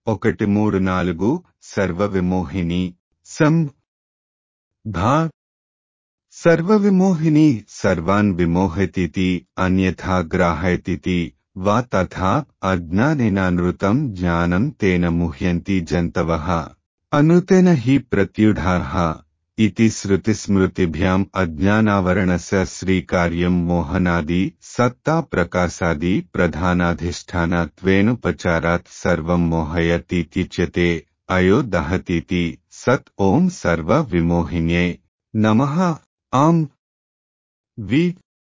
ఒకటి మూడు నాలుగు సర్వవిమోహిని సం భా సర్వవిమోహిని సర్వాన్ విమోహతితి అన్యథా గ్రాహయతితి వా తథా అజ్ఞానేనానృతం జ్ఞానం తేన ముహ్యంతి జంతవః అనుతేన హి ప్రత్యుఢాః ఇతి శృతిస్మృతిభ్యాం అజ్ఞానావరణస్య శ్రీకార్యం మోహనాది సత్తా ప్రకాశాది ప్రధానాధిష్టానత్వేనుపచారాత్ సర్వం మోహయతీత్యుచ్యతే అయో దహతీతి సత్ ఓం సర్వ విమోహిన్యే నమః ఆం వి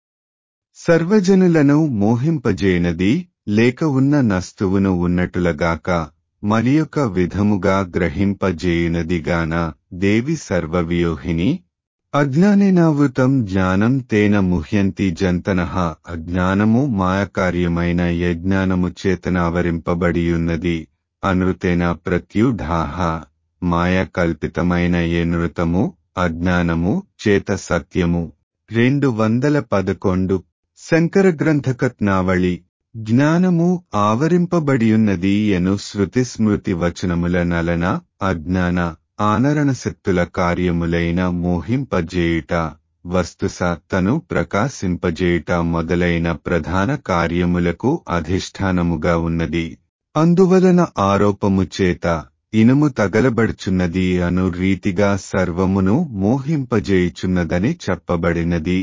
సర్వజనులను మోహింపజేయనది లేక ఉన్న నస్తువును ఉన్నట్టులగాక మరియొక విధముగా గ్రహింపజేయునదిగాన దేవి సర్వవియోహిని అజ్ఞానేనావృతం జ్ఞానం తేన ముహ్యంతి జంతనః అజ్ఞానము మాయకార్యమైన యజ్ఞానము చేతనావరింపబడియున్నది అనృతేన ప్రత్యుఢాహ మాయ కల్పితమైన ఏ నృతము అజ్ఞానము చేత సత్యము రెండు వందల పదకొండు శంకర గ్రంథకత్నావళి జ్ఞానము ఆవరింపబడియున్నది ఎను శృతి స్మృతి వచనముల నలన అజ్ఞాన ఆనరణ శక్తుల కార్యములైన మోహింపజేయుట వస్తుసత్తను ప్రకాశింపజేయుట మొదలైన ప్రధాన కార్యములకు అధిష్టానముగా ఉన్నది అందువలన ఆరోపము చేత ఇనుము తగలబడుచున్నది అను రీతిగా సర్వమును మోహింపజేయుచున్నదని చెప్పబడినది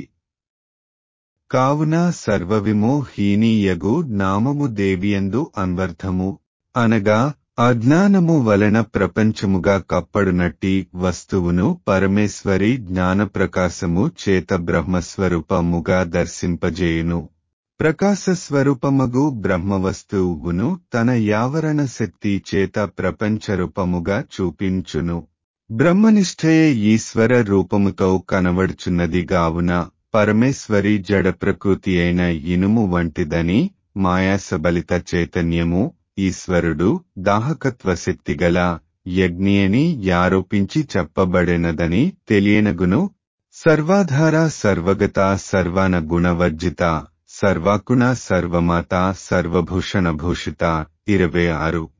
కావున సర్వవిమోహీనీయగు నామము దేవియందు అన్వర్థము అనగా అజ్ఞానము వలన ప్రపంచముగా కప్పడునట్టి వస్తువును పరమేశ్వరి జ్ఞానప్రకాశము చేత బ్రహ్మస్వరూపముగా దర్శింపజేయును ప్రకాశస్వరూపమగు బ్రహ్మవస్తువును తన యావరణ శక్తి చేత ప్రపంచరూపముగా చూపించును బ్రహ్మనిష్టయే ఈశ్వర రూపముతో కనబడుచున్నది గావున పరమేశ్వరి జడ ప్రకృతి అయిన ఇనుము వంటిదని మాయాసబలిత చైతన్యము ఈశ్వరుడు దాహకత్వ శక్తిగల యజ్ఞియని యారోపించి చెప్పబడినదని తెలియనగును సర్వాధార సర్వగత సర్వాన గుణవర్జిత సర్వాకుణ సర్వమాత సర్వభూషణ భూషిత ఇరవై ఆరు